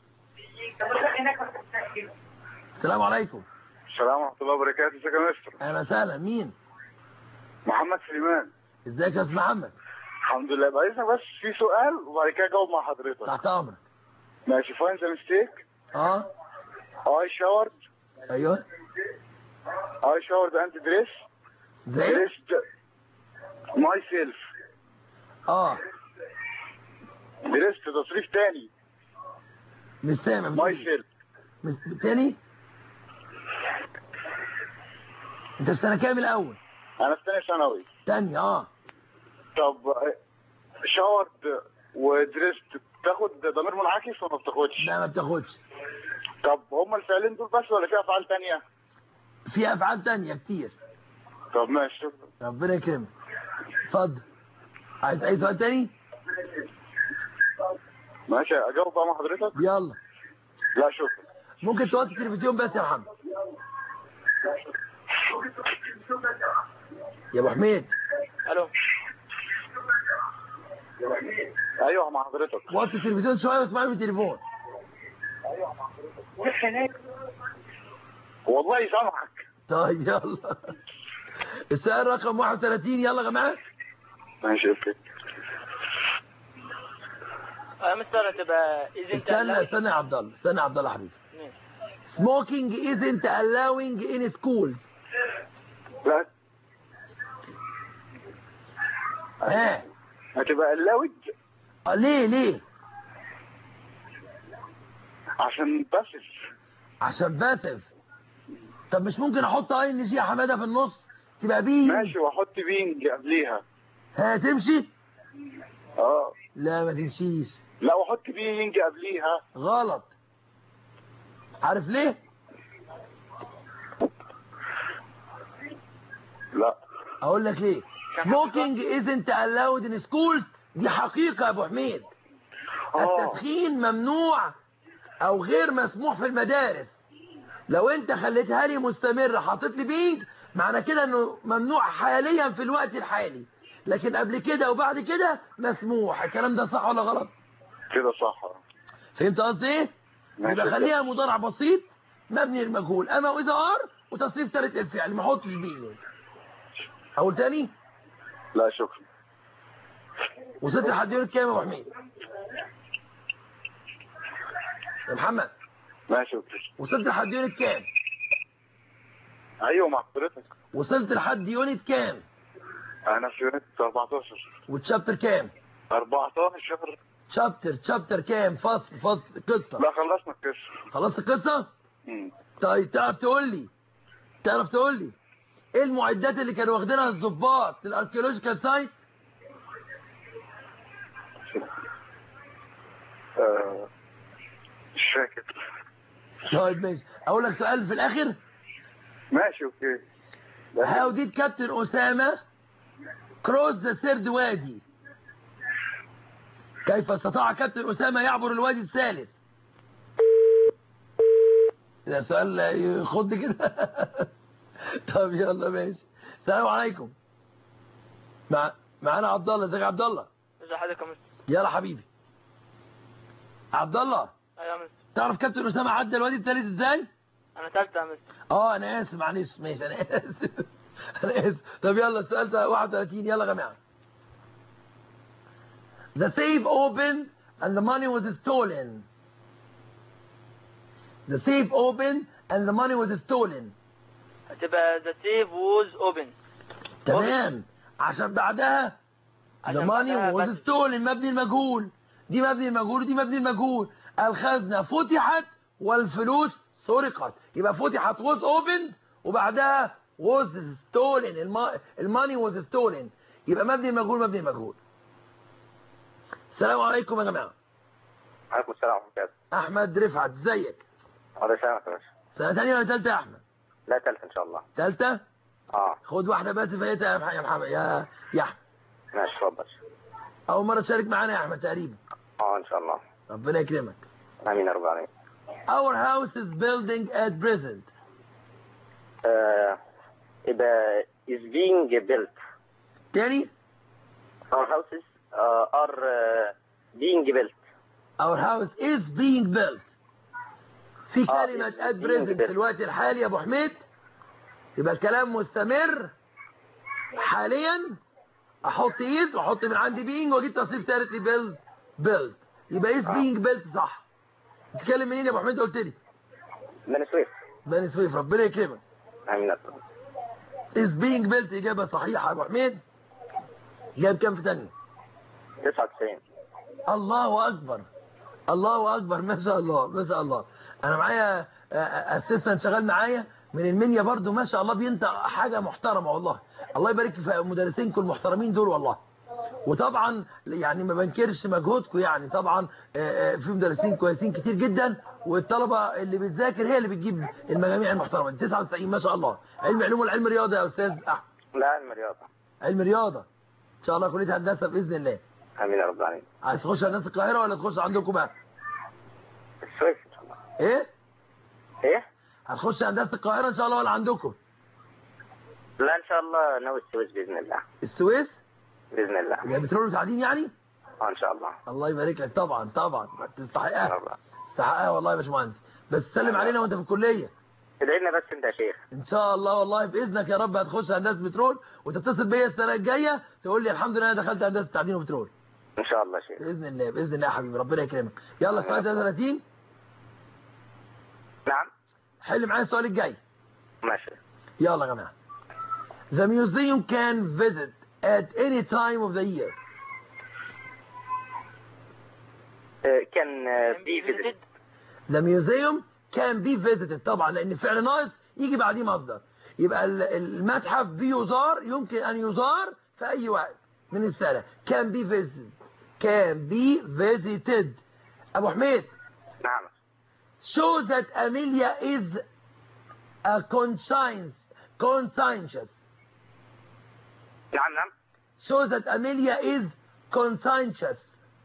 السلام عليكم السلام ورحمة الله وبركاته ازيك يا مستر اهلا وسهلا مين محمد سليمان ازيك يا استاذ محمد الحمد لله بعد اذنك بس في سؤال وبعد كده جاوب مع حضرتك تحت امرك ماشي فاين ذا ميستيك اه اي شاورد ايوه اي شاورد اند دريس زي دريسد ماي سيلف اه دريست تصريف تاني مش سامع بتقول إيه؟ مايسيل مش- تاني انت في سنه كام الاول انا في ثانيه ثانوي تاني اه طب شاورد ودرست بتاخد ضمير منعكس ولا ما بتاخدش؟ لا ما بتاخدش طب هما الفعلين دول بس ولا في افعال تانية؟ في افعال تانية كتير طب ماشي شكرا ربنا يكرمك اتفضل عايز اي سؤال تاني ماشي اجاوب بقى مع حضرتك؟ يلا لا شكرا ممكن توطي التلفزيون بس يا محمد يا ابو حميد الو ايوه مع حضرتك وطي التلفزيون شويه واسمعني من التليفون والله سامحك طيب يلا السؤال رقم 31 يلا يا جماعه ماشي اوكي يا مستر هتبقى اذا انت استنى استنى يا عبد الله استنى يا عبد الله حبيبي smoking isn't allowing in schools لا ها هتبقى اللاود آه، ليه ليه عشان بس عشان باسف طب مش ممكن احط اي ان جي يا حماده في النص تبقى بي ماشي واحط بينج قبليها ها تمشي اه لا ما تمشيش لا واحط بينج قبليها غلط عارف ليه لا اقول لك ليه smoking isn't allowed in schools دي حقيقة يا ابو حميد اه التدخين ممنوع او غير مسموح في المدارس لو انت خليتها لي مستمرة حاطط لي بينج معنى كده انه ممنوع حاليا في الوقت الحالي لكن قبل كده وبعد كده مسموح الكلام ده صح ولا غلط كده صح فهمت قصدي ايه ماشي يبقى كده. خليها مضارع بسيط مبني للمجهول اما واذا ار وتصريف ثالث الفعل ما احطش بيه اقول تاني لا شكرا وصلت لحد يونت كام يا ابو حميد يا محمد ماشي اوكي وصلت لحد يونت كام ايوه مع حضرتك وصلت لحد يونت كام انا في يونت 14 وتشابتر كام 14 شابتر شابتر كام فصل فصل قصه لا خلصنا القصه خلصت القصه مم. طيب تعرف تقول لي تعرف تقول لي ايه المعدات اللي كانوا واخدينها الضباط للاركيولوجيكال سايت آه، مش فاكر طيب ماشي اقول لك سؤال في الاخر ماشي اوكي How did Captain Osama cross the third وادي كيف استطاع كابتن أسامة يعبر الوادي الثالث ده سؤال يخض كده طب يلا ماشي السلام عليكم مع معانا عبد الله ازيك يا عبد الله ازي حضرتك يا مستر يلا حبيبي عبد الله ايوه يا مستر تعرف كابتن أسامة عدى الوادي الثالث ازاي انا تالتة يا مستر اه انا اسف معلش ماشي انا اسف انا اسف طب يلا السؤال ده 31 يلا يا جماعه The safe opened and the money was stolen. The safe opened and the money was stolen. هتبقى the safe was open تمام عشان بعدها the عشان money بعدها was بس. stolen مبني المجهول دي مبني المجهول ودي مبني المجهول الخزنة فتحت والفلوس سرقت يبقى فتحت was opened وبعدها was stolen الم- الماني was stolen يبقى مبني المجهول مبني المجهول السلام عليكم يا جماعة عليكم السلام ورحمه الله أحمد رفعت ازيك الله يسلمك يا باشا سنة تانية ولا تالتة يا أحمد لا تلف ان شاء الله تالتة اه خد واحدة بس فايتها يا مح- يا محمد يا يا أحمد ماشي اتفضل أول مرة تشارك معانا يا أحمد تقريبا اه ان شاء الله ربنا يكرمك امين يا رب العالمين Our house is building at present. آه يبقى is being built تاني our houses uh, are uh, being built Our house is being built. في آه، كلمة is at being present في built. الوقت الحالي يا أبو حميد يبقى الكلام مستمر حاليا أحط is وأحط من عندي being وأجيب تصريف ثالث لبيلد built يبقى is being built صح تتكلم منين يا أبو حميد قلت لي بني سويف بني سويف ربنا يكرمك امين يا رب. is being built إجابة صحيحة يا أبو حميد جاب كام في تانية 99 الله أكبر الله اكبر ما شاء الله ما شاء الله انا معايا اسيستنت شغال معايا من المنيا برضو ما شاء الله بينطق حاجه محترمه والله الله يبارك في مدرسينكم المحترمين دول والله وطبعا يعني ما بنكرش مجهودكم يعني طبعا آه، آه، في مدرسين كويسين كتير جدا والطلبه اللي بتذاكر هي اللي بتجيب المجاميع المحترمه 99 ما شاء الله علم علوم ولا علم رياضه يا استاذ احمد لا علم رياضة علم رياضه ان شاء الله كليه هندسه باذن الله امين يا رب العالمين عايز تخش هندسه القاهره ولا تخش عندكم بقى السويس ان شاء الله ايه ايه هتخش هندسه القاهره ان شاء الله ولا عندكم لا ان شاء الله ناوي السويس باذن الله السويس باذن الله يا بترول وتعدين يعني اه ان شاء الله الله يبارك لك طبعا طبعا يا تستحقها رب تستحقها والله يا باشمهندس بس سلم علينا وانت في الكليه ادعي لنا بس انت يا شيخ ان شاء الله والله باذنك يا رب هتخش هندسه بترول وتتصل بيا السنه الجايه تقول لي الحمد لله انا دخلت هندسه تعدين وبترول ان شاء الله يا شيخ باذن الله باذن الله يا حبيبي ربنا يكرمك يلا السؤال 33 نعم حل معايا السؤال الجاي ماشي يلا يا جماعه The museum can visit at any time of the year آه، كان بي فيزيت The museum can be visited طبعا لان فعل ناقص يجي بعديه مصدر يبقى ال- المتحف بيزار يمكن ان يزار في اي وقت من السنه can be visited can be visited ابو حميد نعم shows that Amelia is a conscience conscientious نعم نعم shows that Amelia is conscientious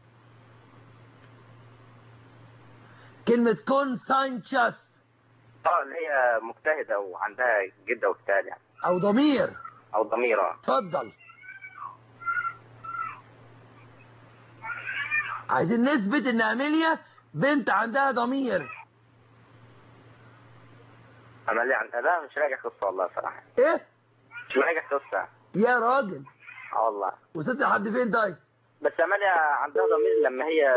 كلمة conscientious اه اللي هي مجتهدة وعندها جدة واجتهاد يعني أو ضمير او ضميرة اتفضل عايزين نثبت ان اميليا بنت عندها ضمير عملية عندها لا مش راجع قصة والله صراحة ايه مش راجع قصة يا راجل اه والله وصلت لحد فين طيب بس اماليا عندها ضمير لما هي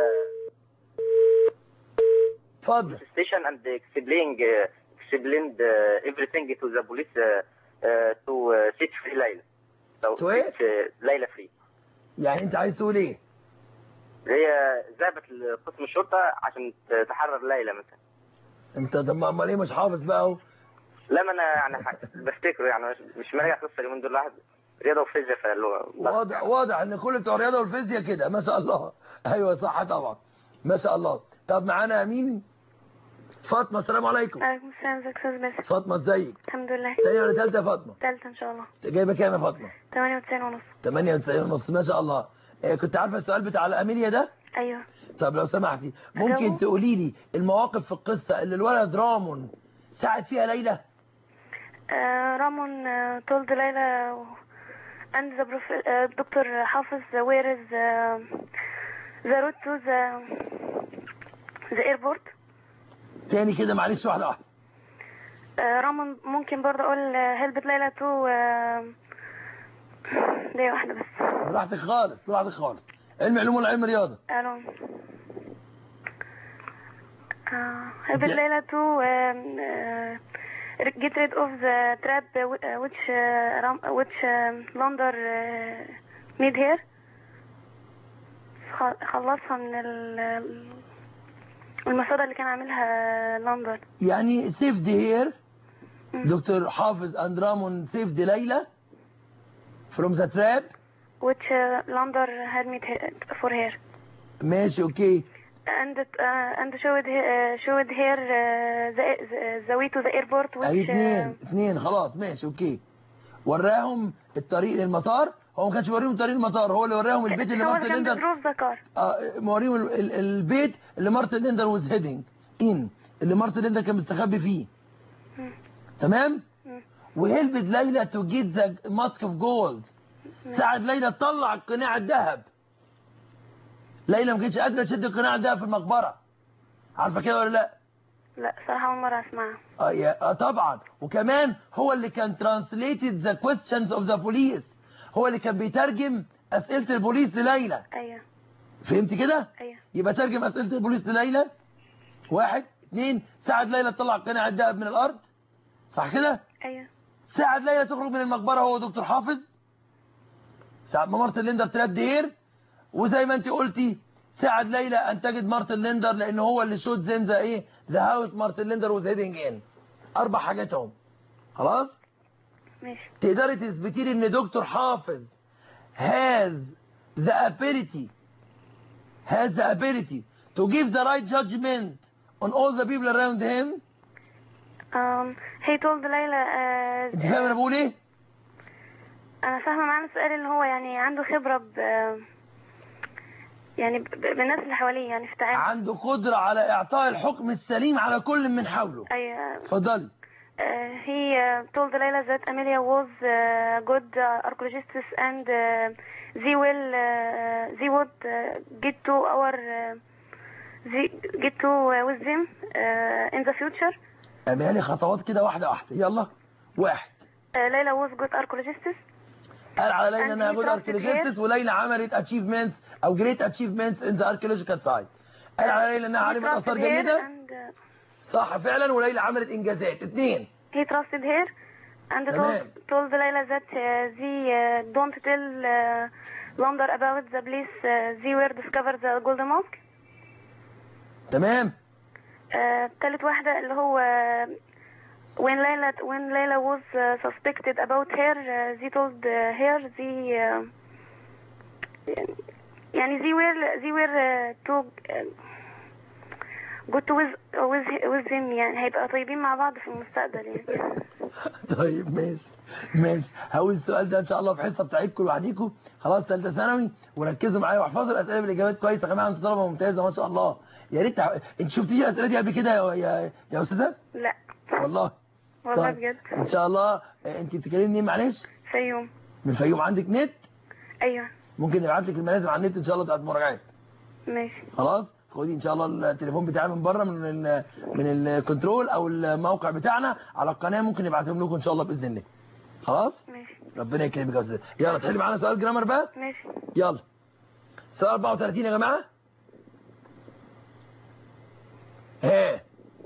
اتفضل station and explained uh, explained uh, everything to the police uh, uh, to uh, set free ليلى. So To إيه؟ set, uh, ليلى free. يعني انت عايز تقول ايه هي ذهبت لقسم الشرطة عشان ت- تحرر ليلى مثلا. انت طب ما- امال ايه مش حافظ بقى اهو لا ما انا يعني ح- بفتكره يعني مش, مش مراجع قصة اليومين دول واحد رياضة وفيزياء فاللي هو واضح واضح ان كل بتوع الرياضه والفيزياء كده ما شاء الله ايوه صح طبعا ما شاء الله طب معانا مين فاطمه السلام عليكم عليكم السلام ازيك يا استاذ باسم فاطمه ازيك الحمد لله ثانيه ولا ثالثه يا فاطمه تالتة ان شاء الله جايبه كام يا فاطمه 98 ونص 98 ونص ما شاء الله إيه كنت عارفه السؤال بتاع الاميليا ده ايوه طب لو سمحتي ممكن أجاوب؟ تقولي لي المواقف في القصه اللي الولد رامون ساعد فيها ليلى آه رامون آه told ليلى and the prof- آه دكتور حافظ where is آه the route to the the airport تاني كده معلش واحده واحده آه رامون ممكن برضه اقول هلبت ليلى تو آه دي واحدة بس براحتك خالص براحتك خالص علم علوم ولا علم رياضه الو آه هلبت Okay. ليلى تو get rid of the trap uh, which uh, Ram- which uh, Launder uh, made here خ- خلصها من ال- المصادر اللي كان عاملها لاندر يعني سيفد هير دكتور حافظ اند رامون سيفد ليلى فروم ذا تراب which uh, Lander had made he- for her ماشي اوكي and uh, and showed he- uh, showed her uh, the, the the way to the airport اهي which uh, اتنين اتنين خلاص ماشي اوكي وراهم الطريق للمطار هو ما كانش بيوريهم طريق المطار هو اللي وراهم البيت اللي هو مارتن اللي كان ليندر بيدروف ذا كار اه موريهم ال- ال- البيت اللي مارتن ليندر واز هيدنج ان اللي مارتن ليندر كان مستخبي فيه تمام وهلبت ليلى تو جيت ذا ماسك اوف جولد ساعد ليلى تطلع القناع الذهب ليلى ما كانتش قادره تشد القناع الذهب في المقبره عارفه كده ولا لا لا صراحة أول مرة أسمعها اه يا- آه طبعا وكمان هو اللي كان translated the questions of the police هو اللي كان بيترجم اسئله البوليس لليلى أيوه فهمت كده أيوه يبقى ترجم اسئله البوليس لليلى واحد اثنين ساعد ليلى تطلع قناع الذهب من الارض صح كده أيوه ساعد ليلى تخرج من المقبره هو دكتور حافظ ساعد ما مارتن ليندر تراب دير وزي ما انت قلتي ساعد ليلى ان تجد مارتن ليندر لان هو اللي شوت زين ذا ايه ذا هاوس مارتن ليندر وز هيدنج ان اربع حاجات اهم خلاص ماشي تقدري تثبتي لي ان دكتور حافظ has the ability has the ability to give the right judgment on all the people around him um, he told ليلى uh, انت فاهم انا بقول ايه انا فاهمه معنى السؤال ان هو يعني عنده خبره ب يعني ب- ب- بالناس اللي حواليه يعني في التعامل عنده قدرة على اعطاء الحكم السليم على كل من حوله اي اتفضلي Uh, he uh, told Layla that Amelia was a good uh, archaeologist and uh, they will uh, they would uh, get to our uh, they get to uh, with them uh, in the future. اعملها لي خطوات كده واحدة واحدة يلا واحد Uh, Layla was good archaeologist. قال على ليلى And انها he جود trusted اركيولوجيست وليلى عملت اتشيفمنتس او جريت اتشيفمنتس ان ذا اركيولوجيكال سايت قال على ليلى انها He عالمة اثار trusted her جيدة and uh, صح فعلا وليلى عملت انجازات اثنين he trusted her and told تمام. told Layla that uh, they uh, don't tell uh, London about the place uh, they were discovered the Golden Mosque. تمام آه، تالت واحدة اللي هو آه، when Layla when Layla was uh, suspected about her uh, they told uh, her they uh, يعني they were they were uh, to uh, good with with with them يعني هيبقى طيبين مع بعض في المستقبل يعني طيب ماشي ماشي هقول السؤال ده ان شاء الله في حصه بتاعتكم لوحديكم خلاص ثالثه ثانوي وركزوا معايا واحفظوا الاسئله بالاجابات كويس يا جماعه انتوا طلبه ممتازه ما شاء الله يا ريت تح... انت شفتي الاسئله دي قبل كده يا يا, يا استاذه لا والله والله طيب. بجد ان شاء الله انت بتتكلمي منين معلش فيوم من الفيوم عندك نت ايوه ممكن نبعت لك الملازم على النت ان شاء الله بتاعت مراجعات ماشي خلاص خدي ان شاء الله التليفون بتاعي من بره من ال من الكنترول او الموقع بتاعنا على القناه ممكن نبعتهم لكم ان شاء الله باذن الله خلاص ماشي ربنا يكرمك يا استاذ يلا تحلي معانا سؤال جرامر بقى ماشي يلا سؤال 34 يا جماعه ها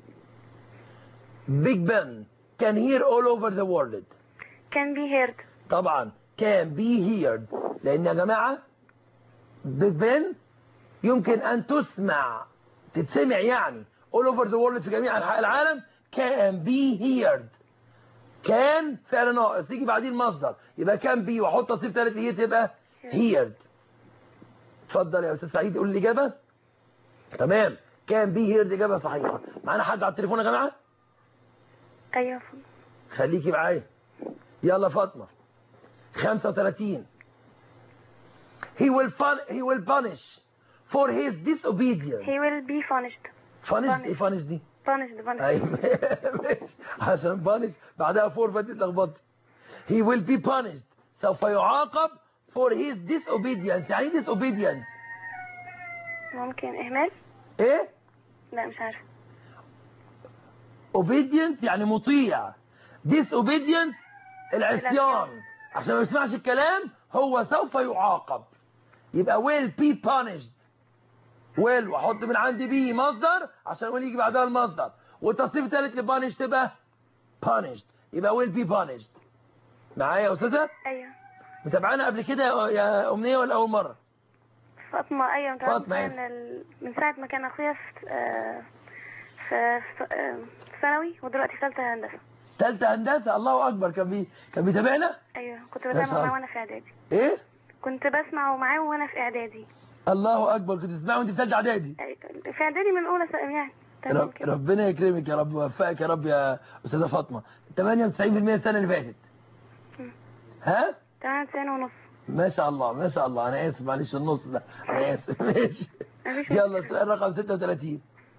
بيج بن can hear all over the world can be heard طبعا can be heard لان يا جماعه بيج بن يمكن ان تسمع تتسمع يعني all over the world في جميع انحاء العالم can be heard كان فعل ناقص تيجي بعدين المصدر يبقى كان بي واحط تصريف ثالث هي تبقى heard اتفضل يا استاذ سعيد قول الاجابه تمام كان بي هيرد اجابه صحيحه معانا حد على التليفون يا جماعه ايوه خليكي معايا يلا فاطمه 35 he will fun he will punish for his disobedience he will be punished punish ايه punish دي punished punished ايوه ماشي عشان punish بعدها فور فانت اتلخبطت he will be punished سوف يعاقب for his disobedience يعني ايه disobedience ممكن اهمال ايه لا مش عارفه obedience يعني مطيع disobedience العصيان عشان ما يسمعش الكلام هو سوف يعاقب يبقى will be punished will واحط من عندي بي مصدر عشان will يجي بعدها المصدر والتصريف الثالث لبانش تبقى punished يبقى will be punished معايا يا استاذه ايوه متابعانا قبل كده يا- يا امنيه ولا اول مره فاطمه ايوه انت فاطمة، عارفة أيوة. ان ال... من ساعه ما كان اخويا في آه، في في آه، في ثانوي ودلوقتي في ثالثه هندسه ثالثه هندسه الله اكبر كان بي كان بيتابعنا ايوه كنت ما بسمع شاء الله. معاه وانا في اعدادي ايه كنت بسمع معاه وانا في اعدادي الله اكبر كنت تسمعه وانت في ثالثه اعدادي أيوة. في اعدادي من اولى ثانوي يعني تمام رب كده ربنا يكرمك يا رب ويوفقك يا رب يا استاذه فاطمه 98% السنه اللي فاتت ها 98 ونص ما شاء الله ما شاء الله انا اسف معلش النص ده انا اسف ماشي مفيش يلا السؤال رقم 36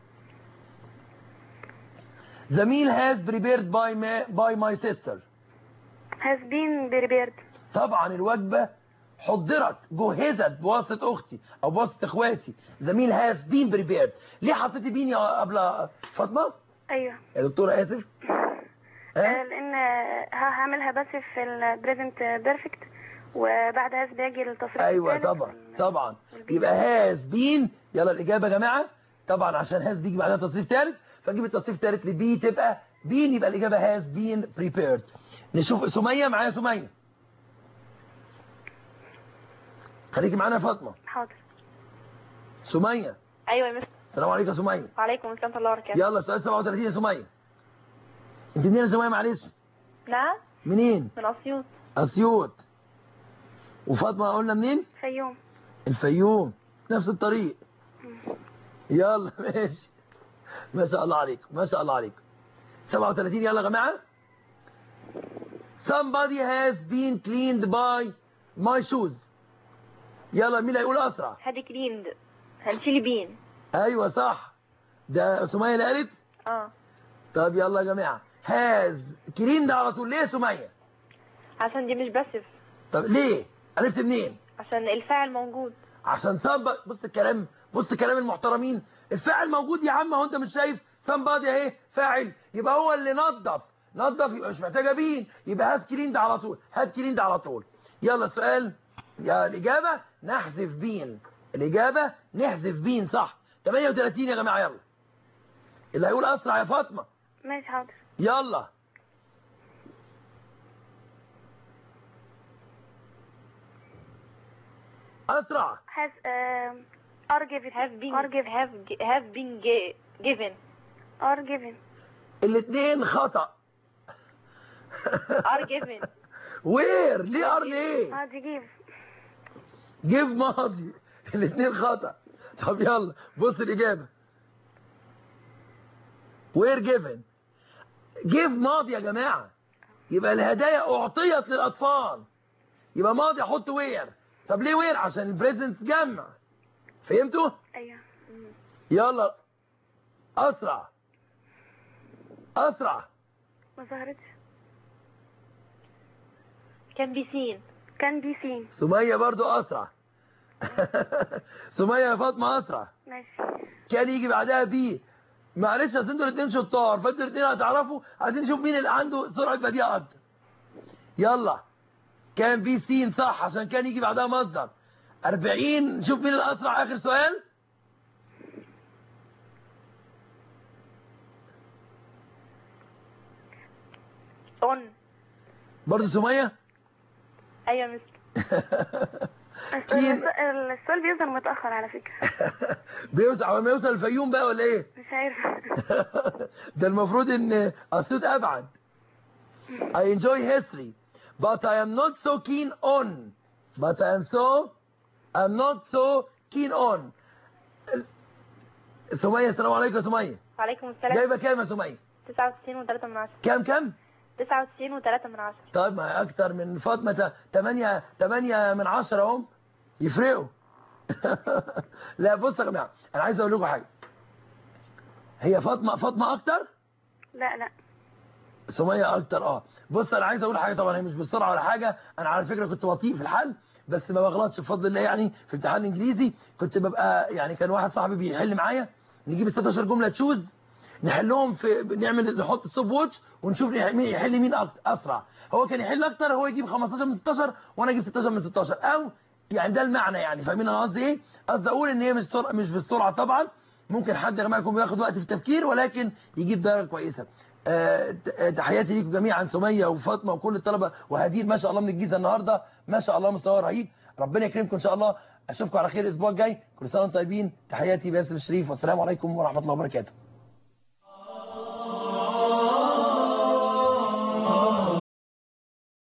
The meal has prepared by my, by my sister has been prepared طبعا الوجبة حضرت جهزت بواسطة أختي أو بواسطة إخواتي The meal has been prepared ليه حطيتي بين يا قبل فاطمة؟ ايوه يا دكتورة آسف آه، ها؟ لان آه، هعملها بس في البريزنت بيرفكت وبعد هاز بيجي التصريف أيوة الثالث طبعا وال- طبعا والبي. يبقى has been يلا الإجابة يا جماعة طبعا عشان has بيجي بعدها تصريف ثالث فنجيب التصريف الثالث لبي تبقى been يبقى الإجابة has been prepared نشوف سمية معايا سمية خليكي معانا يا فاطمة حاضر سميه ايوه يا مستر السلام عليكم يا سميه وعليكم السلام ورحمه الله وبركاته يلا سؤال 37 يا سميه انت منين يا سميه معلش نعم منين من اسيوط اسيوط وفاطمه قلنا منين فيوم الفيوم نفس الطريق يلا ماشي ما شاء الله عليكم ما شاء الله عليكم 37 يلا يا جماعه somebody has been cleaned by my shoes يلا مين اللي هيقول اسرع هادي كليند هنشيل بين ايوه صح ده سميه اللي قالت اه طب يلا يا جماعه has cleaned على طول ليه يا سميه عشان دي مش باسف طب ليه عرفت منين عشان الفاعل موجود عشان somebody بص الكلام بص كلام المحترمين الفاعل موجود يا عم هو انت مش شايف somebody اهي فاعل يبقى هو اللي نظف نظف يبقى مش محتاجه بين يبقى هات كليند على طول هات كليند على طول يلا السؤال يا الاجابه نحذف بين الاجابه نحذف بين صح 38 يا جماعه يلا اللي هيقول اسرع يا فاطمه ماشي حاضر يلا اسرع has um, are given have been are given have gi- have been gi- given are given الاثنين خطا are given وير ليه ار ليه اه دي give جيف ماضي الاثنين خطا طب يلا بص الاجابه وير جيفن جيف ماضي يا جماعه يبقى الهدايا اعطيت للاطفال يبقى ماضي احط وير طب ليه وير عشان البريزنت جمع فهمتوا ايوه يلا اسرع اسرع ما ظهرتش can be seen كان بي سين سميه برضو اسرع سميه يا فاطمه اسرع ماشي كان يجي بعدها بي معلش اصل انتوا الاثنين شطار فانتوا الاثنين هتعرفوا عايزين نشوف مين اللي عنده سرعه بديهه اكتر يلا كان بي سين صح عشان كان يجي بعدها مصدر 40 نشوف مين الاسرع اخر سؤال on برضه سميه ايوه يا مستر كين السؤال السؤال بيظهر متأخر على فكرة بيوصل اول ما يوصل الفيوم بقى ولا ايه مش عارفة ده المفروض ان اسيوط ابعد I enjoy history but I am not so keen on but I am so I'm not so keen on سمية السلام عليكم يا سمية وعليكم السلام جايبة كام يا سمية 99 و3 من 10 كام كام 99 و3 من 10 طيب ما اكتر من فاطمة 8 8 من 10 اهم يفرقوا لا بص يا جماعة انا عايز اقول لكم حاجة هي فاطمة فاطمة اكتر لا لا سمية اكتر اه بص انا عايز اقول حاجه طبعا هي مش بالسرعه ولا حاجه انا على فكره كنت بطيء في الحل بس ما بغلطش بفضل الله يعني في امتحان الانجليزي كنت ببقى يعني كان واحد صاحبي بيحل معايا نجيب ال 16 جمله تشوز نحلهم في نعمل نحط ستوب ووتش ونشوف مين يحل مين أكتر اسرع هو كان يحل اكتر هو يجيب 15 من 16 وانا اجيب 16 من 16 او يعني ده المعنى يعني فاهمين انا قصدي ايه قصدي اقول ان هي مش سرعه مش بالسرعه طبعا ممكن حد يا جماعه يكون بياخد وقت في التفكير ولكن يجيب درجه كويسه آه، تحياتي ليكم جميعا سميه وفاطمه وكل الطلبه وهدير ما شاء الله من الجيزه النهارده ما شاء الله مستوى رهيب ربنا يكرمكم ان شاء الله اشوفكم على خير الاسبوع الجاي كل سنه وانتم طيبين تحياتي باسم الشريف والسلام عليكم ورحمه الله وبركاته